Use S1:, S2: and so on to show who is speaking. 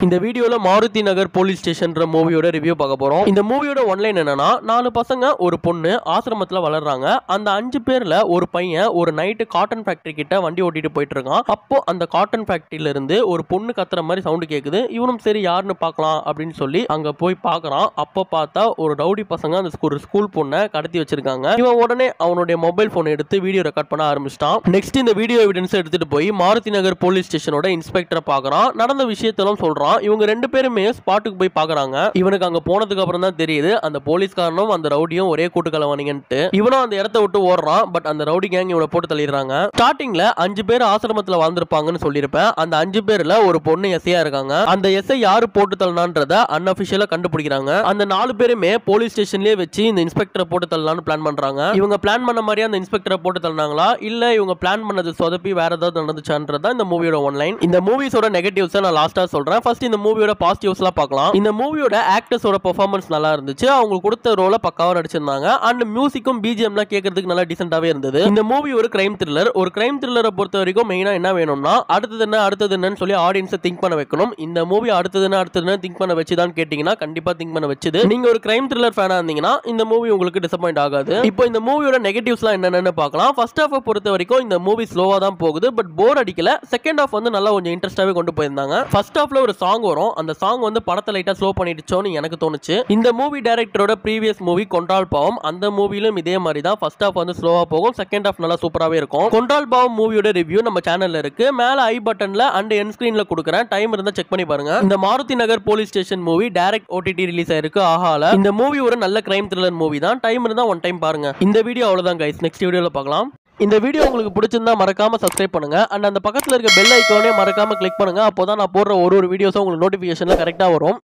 S1: இந்த வீடியோல மாருதி நகர் போலீஸ் ஸ்டேஷன்ற மூவியோட ரிவ்யூ பார்க்க போறோம் இந்த மூவியோட ஒன்லைன் என்னன்னா நாலு பசங்க ஒரு பொண்ணு ஆசிரமத்துல வளர்றாங்க அந்த அஞ்சு பேர்ல ஒரு பையன் ஒரு நைட்டு காட்டன் ஃபேக்டரி கிட்ட வண்டி ஓட்டிட்டு போயிட்டு இருக்கான் அப்போ அந்த காட்டன் ஃபேக்டரியில இருந்து ஒரு பொண்ணு கத்துற மாதிரி சவுண்டு கேக்குது இவனும் சரி யாருன்னு பார்க்கலாம் அப்படின்னு சொல்லி அங்க போய் பார்க்கறான் அப்போ பார்த்தா ஒரு ரவுடி பசங்க அந்த ஸ்கூல் ஸ்கூல் பொண்ணை கடத்தி வச்சிருக்காங்க இவன் உடனே அவனுடைய மொபைல் போன் எடுத்து வீடியோ ரெக்கார்ட் பண்ண ஆரம்பிச்சிட்டான் நெக்ஸ்ட் இந்த வீடியோ எவிடன்ஸ் எடுத்துட்டு போய் மாருதி நகர் போலீஸ் ஸ்டேஷனோட இன்ஸ்பெக்டரை பார்க்கறான் நடந்த விஷயத்தெல்லாம் சொல்றான் இவங்க ரெண்டு பேருமே ஸ்பாட்டுக்கு போய் பார்க்கறாங்க இவனுக்கு அங்க போனதுக்கு அப்புறம் தான் தெரியுது அந்த போலீஸ்காரனும் அந்த ரவுடியும் ஒரே கூட்டுக்கலவானிங்கன்ட்டு இவனும் அந்த இடத்த விட்டு ஓடுறான் பட் அந்த ரவுடி கேங் இவனை போட்டு தள்ளிடுறாங்க ஸ்டார்டிங்ல அஞ்சு பேர் ஆசிரமத்துல வாழ்ந்திருப்பாங்கன்னு சொல்லியிருப்பேன் அந்த அஞ்சு பேர்ல ஒரு பொண்ணு எஸ்ஐயா இருக்காங்க அந்த எஸ்ஐ யாரு போட்டு தள்ளனான்றத அன்அபிஷியலா கண்டுபிடிக்கிறாங்க அந்த நாலு பேருமே போலீஸ் ஸ்டேஷன்லயே வச்சு இந்த இன்ஸ்பெக்டரை போட்டு தள்ளலாம்னு பிளான் பண்றாங்க இவங்க பிளான் பண்ண மாதிரியே அந்த இன்ஸ்பெக்டரை போட்டு தள்ளினாங்களா இல்ல இவங்க பிளான் பண்ணது சொதப்பி வேற ஏதாவது நடந்துச்சான்றதா இந்த மூவியோட ஒன்லைன் இந்த மூவிஸோட நெகட்டிவ்ஸ் நான் லாஸ்டா சொல்றேன் ஃபர்ஸ்ட் இந்த மூவியோட பாசிட்டிவ்ஸ்லாம் பார்க்கலாம் இந்த மூவியோட ஆக்டர்ஸோட பெர்ஃபார்மன்ஸ் நல்லா இருந்துச்சு அவங்களுக்கு கொடுத்த ரோல பக்காவா நடிச்சிருந்தாங்க அண்ட் மியூசிக்கும் பிஜிஎம்லாம் கேட்கறதுக்கு நல்லா டீசென்டாவே இருந்தது இந்த மூவி ஒரு கிரைம் த்ரில்லர் ஒரு கிரைம் த்ரில்லரை பொறுத்த வரைக்கும் மெயினா என்ன வேணும்னா அடுத்தது என்ன அடுத்தது என்னன்னு சொல்லி ஆடியன்ஸை திங்க் பண்ண வைக்கணும் இந்த மூவி அடுத்தது என்ன அடுத்தது என்ன திங்க் பண்ண வச்சுதான் கேட்டீங்கன்னா கண்டிப்பா திங்க் பண்ண வச்சுது நீங்க ஒரு கிரைம் த்ரில்லர் ஃபேனா இருந்தீங்கன்னா இந்த மூவி உங்களுக்கு டிசப்பாயிண்ட் ஆகாது இப்போ இந்த மூவியோட நெகட்டிவ்ஸ்லாம் என்னென்னு பார்க்கலாம் ஃபர்ஸ்ட் ஹாஃபை பொறுத்த வரைக்கும் இந்த மூவி ஸ்லோவா தான் போகுது பட் போர் அடிக்கல செகண்ட் ஹாஃப் வந்து நல்லா கொஞ்சம் இன்ட்ரெஸ்டாவே கொண்டு போயிருந்தாங்க ஃபர்ஸ்ட் ஹாஃப்ல ஒரு சாங் வரும் அந்த சாங் வந்து படத்தை லைட்டா ஸ்லோ பண்ணிடுச்சோன்னு எனக்கு தோணுச்சு இந்த மூவி டைரக்டரோட ப்ரீவியஸ் மூவி கொண்டால் பாவம் அந்த மூவிலும் இதே மாதிரி தான் ஃபர்ஸ்ட் ஹாஃப் வந்து ஸ்லோவா போகும் செகண்ட் ஹாஃப் நல்லா சூப்பராகவே இருக்கும் கொண்டால் பாவம் மூவியோட ரிவ்யூ நம்ம சேனல்ல இருக்கு மேல ஐ பட்டன்ல அண்ட் என் ஸ்கிரீன்ல கொடுக்குறேன் டைம் இருந்தா செக் பண்ணி பாருங்க இந்த Maruthi Nagar police station movie direct OTT release ஆயிருக்கு ஆஹால இந்த மூவி ஒரு நல்ல கிரைம் த்ரில்லர் மூவி தான் டைம் இருந்தா ஒன் டைம் பாருங்க இந்த வீடியோ அவ்வளவுதான் கைஸ் நெக்ஸ்ட் வீடியோல பார்க்கலாம் இந்த வீடியோ உங்களுக்கு பிடிச்சிருந்தா மறக்காம சப்ஸ்கிரைப் பண்ணுங்க அண்ட் அந்த பக்கத்துல இருக்க பெல் ஐக்கானே மறக்காம கிளிக் பண்ணுங்க அப்போதான் நான் போடுற ஒரு ஒரு வீடியோஸும் உங்களுக்கு நோட்டிஃபிகேஷன்ல கரெக்டா வரும்